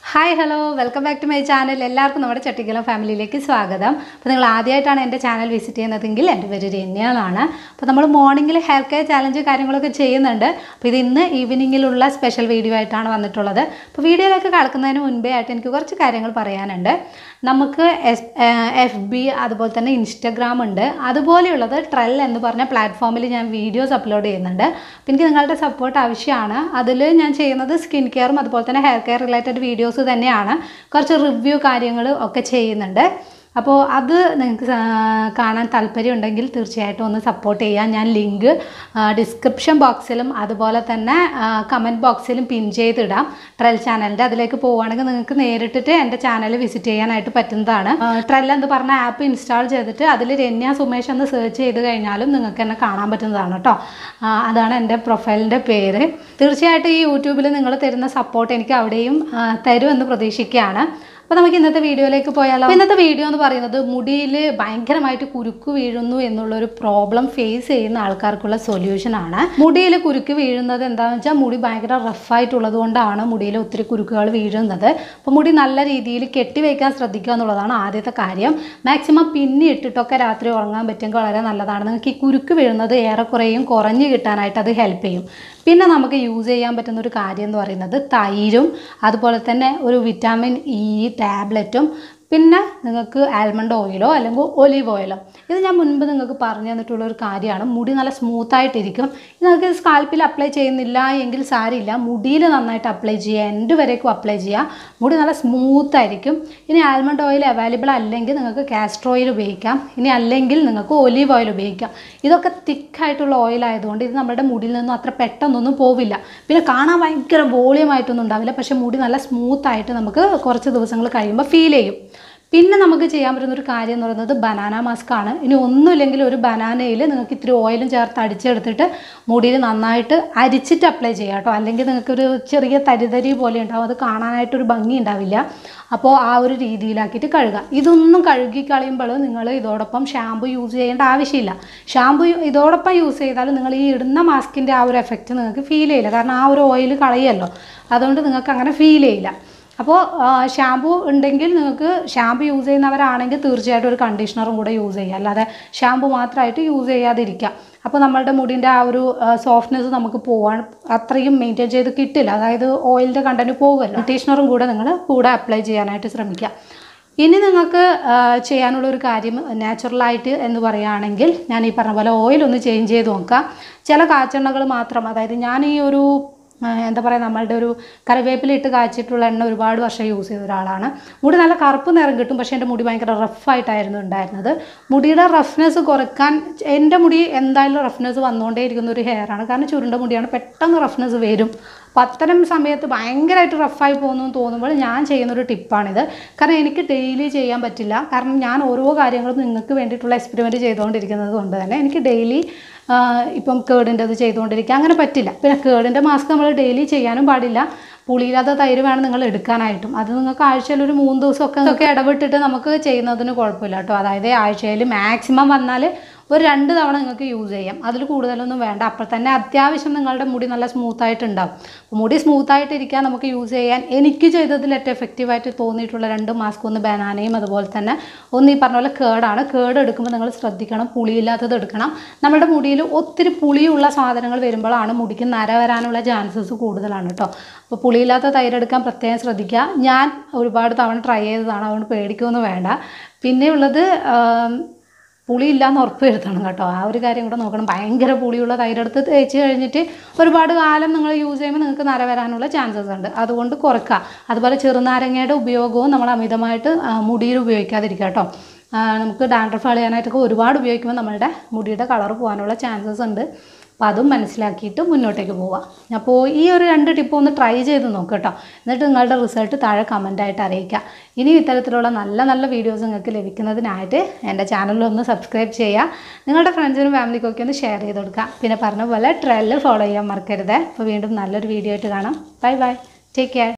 hi hello welcome back to my channel എല്ലാവർക്കും നമ്മുടെ ചട്ടിക്കലം ഫാമിലിയിലേക്ക് സ്വാഗതം അപ്പോൾ നിങ്ങൾ ആദ്യമായിട്ടാണ് എൻ്റെ ചാനൽ വിസിറ്റ് ചെയ്യുന്നതെങ്കിൽ എൻ്റെ പേര് രന്യാളാണ് അപ്പോൾ നമ്മൾ മോർണിംഗിൽ ഹെയർ കെയർ ചാലഞ്ച് കാര്യങ്ങളൊക്കെ ചെയ്യുന്നുണ്ട് അപ്പോൾ ഇത് ഇന്ന് ഈവനിങ്ങിലുള്ള സ്പെഷ്യൽ വീഡിയോ ആയിട്ടാണ് വന്നിട്ടുള്ളത് അപ്പോൾ വീഡിയോയിലൊക്കെ കടക്കുന്നതിന് മുൻപേ ആയിട്ട് എനിക്ക് കുറച്ച് കാര്യങ്ങൾ പറയാനുണ്ട് നമുക്ക് എസ് എഫ് ബി അതുപോലെ തന്നെ ഇൻസ്റ്റഗ്രാം ഉണ്ട് അതുപോലെയുള്ളത് ട്രെൽ എന്ന് പറഞ്ഞ പ്ലാറ്റ്ഫോമിൽ ഞാൻ വീഡിയോസ് അപ്ലോഡ് ചെയ്യുന്നുണ്ട് അപ്പോൾ എനിക്ക് നിങ്ങളുടെ സപ്പോർട്ട് ആവശ്യമാണ് അതിൽ ഞാൻ ചെയ്യുന്നത് സ്കിൻ കെയറും അതുപോലെ തന്നെ ഹെയർ കെയർ റിലേറ്റഡ് വീഡിയോസ് തന്നെയാണ് കുറച്ച് റിവ്യൂ കാര്യങ്ങൾ ഒക്കെ ചെയ്യുന്നുണ്ട് അപ്പോൾ അത് നിങ്ങൾക്ക് സാ- കാണാൻ താല്പര്യമുണ്ടെങ്കിൽ തീർച്ചയായിട്ടും ഒന്ന് സപ്പോർട്ട് ചെയ്യാം ഞാൻ ലിങ്ക് ഡിസ്ക്രിപ്ഷൻ ബോക്സിലും അതുപോലെ തന്നെ കമൻറ്റ് ബോക്സിലും പിൻ ചെയ്തിടാം ട്രെൽ ചാനലിൻ്റെ അതിലേക്ക് പോവുകയാണെങ്കിൽ നിങ്ങൾക്ക് നേരിട്ടിട്ട് എൻ്റെ ചാനൽ വിസിറ്റ് ചെയ്യാനായിട്ട് പറ്റുന്നതാണ് ട്രെൽ എന്ന് പറഞ്ഞ ആപ്പ് ഇൻസ്റ്റാൾ ചെയ്തിട്ട് അതിൽ രന്യ സുമേഷ് എന്ന് സെർച്ച് ചെയ്ത് കഴിഞ്ഞാലും നിങ്ങൾക്ക് എന്നെ കാണാൻ പറ്റുന്നതാണ് കേട്ടോ ആ, അതാണ് എൻ്റെ പ്രൊഫൈലിൻ്റെ പേര് തീർച്ചയായിട്ടും ഈ യൂട്യൂബിൽ നിങ്ങൾ തരുന്ന സപ്പോർട്ട് എനിക്ക് അവിടെയും ആ, തരുമെന്ന് പ്രതീക്ഷിക്കുകയാണ് അപ്പോൾ നമുക്ക് ഇന്നത്തെ വീഡിയോയിലേക്ക് പോയാലോ അപ്പോൾ ഇന്നത്തെ വീഡിയോ എന്ന് പറയുന്നത് മുടിയിൽ ഭയങ്കരമായിട്ട് കുരുക്ക് വീഴുന്നു എന്നുള്ളൊരു പ്രോബ്ലം ഫേസ് ചെയ്യുന്ന ആൾക്കാർക്കുള്ള സൊല്യൂഷൻ ആണ് മുടിയിൽ കുരുക്ക് വീഴുന്നത് എന്താണെന്ന് വെച്ചാൽ മുടി ഭയങ്കര റഫായിട്ടുള്ളത് കൊണ്ടാണ് മുടിയിൽ ഒത്തിരി കുരുക്കുകൾ വീഴുന്നത് അപ്പോൾ മുടി നല്ല രീതിയിൽ കെട്ടിവെക്കാൻ ശ്രദ്ധിക്കുക എന്നുള്ളതാണ് ആദ്യത്തെ കാര്യം മാക്സിമം പിന്നി ഇട്ടിട്ടൊക്കെ രാത്രി ഉറങ്ങാൻ പറ്റുമെങ്കിൽ വളരെ നല്ലതാണ് നിങ്ങൾക്ക് ഈ കുരുക്ക് വീഴുന്നത് ഏറെക്കുറെയും കുറഞ്ഞ് കിട്ടാനായിട്ട് അത് ഹെൽപ്പ് ചെയ്യും പിന്നെ നമുക്ക് യൂസ് ചെയ്യാൻ പറ്റുന്ന ഒരു കാര്യം എന്ന് പറയുന്നത് തൈരും അതുപോലെ തന്നെ ഒരു വിറ്റാമിൻ ഇ ടാബ്ലറ്റും പിന്നെ നിങ്ങൾക്ക് ആൽമണ്ട് ഓയിലോ അല്ലെങ്കിൽ ഒലീവ് ഓയിലോ ഇത് ഞാൻ മുൻപ് നിങ്ങൾക്ക് പറഞ്ഞു തന്നിട്ടുള്ള ഒരു കാര്യമാണ് മുടി നല്ല സ്മൂത്ത് ആയിട്ടിരിക്കും ഇത് നിങ്ങൾക്ക് സ്കാൽപ്പിൽ അപ്ലൈ ചെയ്യുന്നില്ല എങ്കിൽ സാരിയില്ല മുടിയിൽ നന്നായിട്ട് അപ്ലൈ ചെയ്യുക എൻഡ് വരേക്കും അപ്ലൈ ചെയ്യുക മുടി നല്ല സ്മൂത്ത് ആയിരിക്കും ഇനി ആൽമണ്ട് ഓയിൽ അവൈലബിൾ അല്ലെങ്കിൽ നിങ്ങൾക്ക് കാസ്റ്റർ ഓയിൽ ഉപയോഗിക്കാം ഇനി അല്ലെങ്കിൽ നിങ്ങൾക്ക് ഒലീവ് ഓയിൽ ഉപയോഗിക്കാം ഇതൊക്കെ തിക്കായിട്ടുള്ള ഓയിൽ ആയതുകൊണ്ട് ഇത് നമ്മുടെ മുടിയിൽ നിന്നും അത്ര പെട്ടെന്നൊന്നും പോവില്ല പിന്നെ കാണാൻ ഭയങ്കര വോളിയമായിട്ടൊന്നും ഉണ്ടാവില്ല പക്ഷേ മുടി നല്ല സ്മൂത്ത് ആയിട്ട് നമുക്ക് കുറച്ച് ദിവസങ്ങൾ കഴിയുമ്പോൾ ഫീൽ ചെയ്യും പിന്നെ നമുക്ക് ചെയ്യാൻ പറ്റുന്ന ഒരു കാര്യം എന്ന് പറയുന്നത് ബനാന മാസ്ക് ആണ് ഇനി ഒന്നുമില്ലെങ്കിൽ ഒരു ബനാനയിൽ നിങ്ങൾക്ക് ഇത്തിരി ഓയിലും ചേർത്ത് അടിച്ചെടുത്തിട്ട് മുടിയിൽ നന്നായിട്ട് അരിച്ചിട്ട് അപ്ലൈ ചെയ്യാം കേട്ടോ അല്ലെങ്കിൽ നിങ്ങൾക്കൊരു ചെറിയ തരിതരി പോലെ ഉണ്ടാവും അത് കാണാനായിട്ടൊരു ഭംഗി ഉണ്ടാവില്ല അപ്പോൾ ആ ഒരു രീതിയിലാക്കിയിട്ട് കഴുകുക ഇതൊന്നും കഴുകി കളയുമ്പോൾ നിങ്ങൾ ഇതോടൊപ്പം ഷാമ്പു യൂസ് ചെയ്യേണ്ട ആവശ്യമില്ല ഷാമ്പു ഇതോടൊപ്പം യൂസ് ചെയ്താൽ നിങ്ങൾ ഈ ഇടുന്ന മാസ്കിൻ്റെ ആ ഒരു എഫക്റ്റ് നിങ്ങൾക്ക് ഫീൽ ചെയ്യില്ല കാരണം ആ ഒരു ഓയിൽ കളയല്ലോ അതുകൊണ്ട് നിങ്ങൾക്ക് അങ്ങനെ ഫീൽ ചെയ്യില്ല അപ്പോൾ ഷാമ്പു ഉണ്ടെങ്കിൽ നിങ്ങൾക്ക് ഷാമ്പു യൂസ് ചെയ്യുന്നവരാണെങ്കിൽ തീർച്ചയായിട്ടും ഒരു കണ്ടീഷണറും കൂടെ യൂസ് ചെയ്യുക അല്ലാതെ ഷാമ്പു മാത്രമായിട്ട് യൂസ് ചെയ്യാതിരിക്കുക അപ്പോൾ നമ്മളുടെ മുടിൻ്റെ ആ ഒരു സോഫ്റ്റ്നെസ് നമുക്ക് പോകാൻ അത്രയും മെയിൻറ്റെയിൻ ചെയ്ത് കിട്ടില്ല അതായത് ഓയിലിൻ്റെ കണ്ടന്റ് പോകുമല്ലോ കണ്ടീഷണറും കൂടെ നിങ്ങൾ കൂടെ അപ്ലൈ ചെയ്യാനായിട്ട് ശ്രമിക്കുക ഇനി നിങ്ങൾക്ക് ആ, ചെയ്യാനുള്ള ഒരു കാര്യം നാച്ചുറലായിട്ട് എന്ന് പറയുകയാണെങ്കിൽ ഞാൻ ഈ പറഞ്ഞ പോലെ ഓയിൽ ഒന്ന് ചേഞ്ച് ചെയ്ത് നോക്കാം ചില കാച്ചെണ്ണകൾ മാത്രം അതായത് ഞാൻ ഈ ഒരു ആ, എന്താ പറയുക നമ്മളുടെ ഒരു കറിവേപ്പിലിട്ട് കാച്ചിട്ടുള്ള എണ്ണ ഒരുപാട് വർഷം യൂസ് ചെയ്ത ഒരാളാണ് മുടി നല്ല കറുപ്പ് നിറം കിട്ടും പക്ഷേ എൻ്റെ മുടി ഭയങ്കര റഫായിട്ടായിരുന്നു ഉണ്ടായിരുന്നത് മുടിയുടെ റഫ്നെസ് കുറയ്ക്കാൻ എൻ്റെ മുടി എന്തായാലും റഫ്നെസ് വന്നുകൊണ്ടേ ഇരിക്കുന്ന ഒരു ഹെയറാണ് കാരണം ചുരുണ്ട മുടിയാണ് പെട്ടെന്ന് റഫ്നെസ് വരും അപ്പോൾ അത്തരം സമയത്ത് ഭയങ്കരമായിട്ട് റഫായി പോകുന്നു എന്ന് തോന്നുമ്പോൾ ഞാൻ ചെയ്യുന്നൊരു ടിപ്പാണിത് കാരണം എനിക്ക് ഡെയിലി ചെയ്യാൻ പറ്റില്ല കാരണം ഞാൻ ഓരോ കാര്യങ്ങളും നിങ്ങൾക്ക് വേണ്ടിയിട്ടുള്ള എക്സ്പെരിമെൻറ്റ് ചെയ്തുകൊണ്ടിരിക്കുന്നത് കൊണ്ട് തന്നെ എനിക്ക് ഡെയിലി ഇപ്പം കേടിൻ്റെ അത് ചെയ്തുകൊണ്ടിരിക്കുക അങ്ങനെ പറ്റില്ല പിന്നെ കേടിൻ്റെ മാസ്ക് നമ്മൾ ഡെയിലി ചെയ്യാനും പാടില്ല പുളിയില്ലാത്ത തൈര് വേണം നിങ്ങൾ എടുക്കാനായിട്ടും അത് നിങ്ങൾക്ക് ആഴ്ചയിൽ ഒരു മൂന്ന് ദിവസമൊക്കെ ഒക്കെ ഇടവിട്ടിട്ട് നമുക്ക് ചെയ്യുന്നതിന് കുഴപ്പമില്ല കേട്ടോ അതായത് ആഴ്ചയിൽ മാക്സിമം വന്നാൽ ഒരു രണ്ട് തവണ നിങ്ങൾക്ക് യൂസ് ചെയ്യാം അതിൽ കൂടുതലൊന്നും വേണ്ട അപ്പോൾ തന്നെ അത്യാവശ്യം നിങ്ങളുടെ മുടി നല്ല സ്മൂത്തായിട്ടുണ്ടാവും അപ്പോൾ മുടി സ്മൂത്തായിട്ടിരിക്കാൻ നമുക്ക് യൂസ് ചെയ്യാൻ എനിക്ക് ചെയ്തതിൽ ഏറ്റവും എഫക്റ്റീവായിട്ട് തോന്നിയിട്ടുള്ള രണ്ട് മാസ്ക് ഒന്ന് ബനാനയും അതുപോലെ തന്നെ ഒന്ന് ഈ പറഞ്ഞ പോലെ കേടാണ് കേട് എടുക്കുമ്പോൾ നിങ്ങൾ ശ്രദ്ധിക്കണം പുളിയില്ലാത്തത് എടുക്കണം നമ്മുടെ മുടിയിൽ ഒത്തിരി പുളിയുള്ള സാധനങ്ങൾ വരുമ്പോഴാണ് മുടിക്ക് നര വരാനുള്ള ചാൻസസ് കൂടുതലാണ് കേട്ടോ അപ്പോൾ പുളിയില്ലാത്ത തൈരെടുക്കാൻ പ്രത്യേകം ശ്രദ്ധിക്കുക ഞാൻ ഒരുപാട് തവണ ട്രൈ ചെയ്തതാണ് അതുകൊണ്ട് പേടിക്കുമെന്ന് വേണ്ട പിന്നെയുള്ളത് ആം, പുളിയില്ലാന്ന് ഉറപ്പ് വരുത്തണം കേട്ടോ ആ ഒരു കാര്യം കൂടെ നോക്കണം ഭയങ്കര പുളിയുള്ള തൈരെടുത്ത് തേച്ച് കഴിഞ്ഞിട്ട് ഒരുപാട് കാലം നിങ്ങൾ യൂസ് ചെയ്യുമ്പോൾ നിങ്ങൾക്ക് നര വരാനുള്ള ചാൻസസ് ഉണ്ട് അതുകൊണ്ട് കുറയ്ക്കുക അതുപോലെ ചെറുനാരങ്ങയുടെ ഉപയോഗവും നമ്മൾ അമിതമായിട്ട് ആ, മുടിയിൽ ഉപയോഗിക്കാതിരിക്കുക കേട്ടോ ആ, നമുക്ക് ഡാൻഡ്രഫ് കളയാനായിട്ടൊക്കെ ഒരുപാട് ഉപയോഗിക്കുമ്പോൾ നമ്മളുടെ മുടിയുടെ കളർ പോകാനുള്ള ചാൻസസ് ഉണ്ട് അപ്പോൾ അതും മനസ്സിലാക്കിയിട്ട് മുന്നോട്ടേക്ക് പോവാം അപ്പോൾ ഈ ഒരു രണ്ട് ടിപ്പ് ഒന്ന് ട്രൈ ചെയ്ത് നോക്കുക കേട്ടോ എന്നിട്ട് നിങ്ങളുടെ റിസൾട്ട് താഴെ കമൻ്റായിട്ട് അറിയിക്കുക ഇനി ഇത്തരത്തിലുള്ള നല്ല നല്ല വീഡിയോസ് നിങ്ങൾക്ക് ലഭിക്കുന്നതിനായിട്ട് എൻ്റെ ചാനലിലൊന്ന് സബ്സ്ക്രൈബ് ചെയ്യുക നിങ്ങളുടെ ഫ്രണ്ട്സിനും ഫാമിലിക്കൊക്കെ ഒന്ന് ഷെയർ ചെയ്ത് കൊടുക്കുക പിന്നെ പറഞ്ഞ പോലെ ട്രെല്ല് ഫോളോ ചെയ്യാൻ മറക്കരുത് അപ്പോൾ വീണ്ടും നല്ലൊരു വീഡിയോ ആയിട്ട് കാണാം ബൈ ബൈ ടേക്ക് കെയർ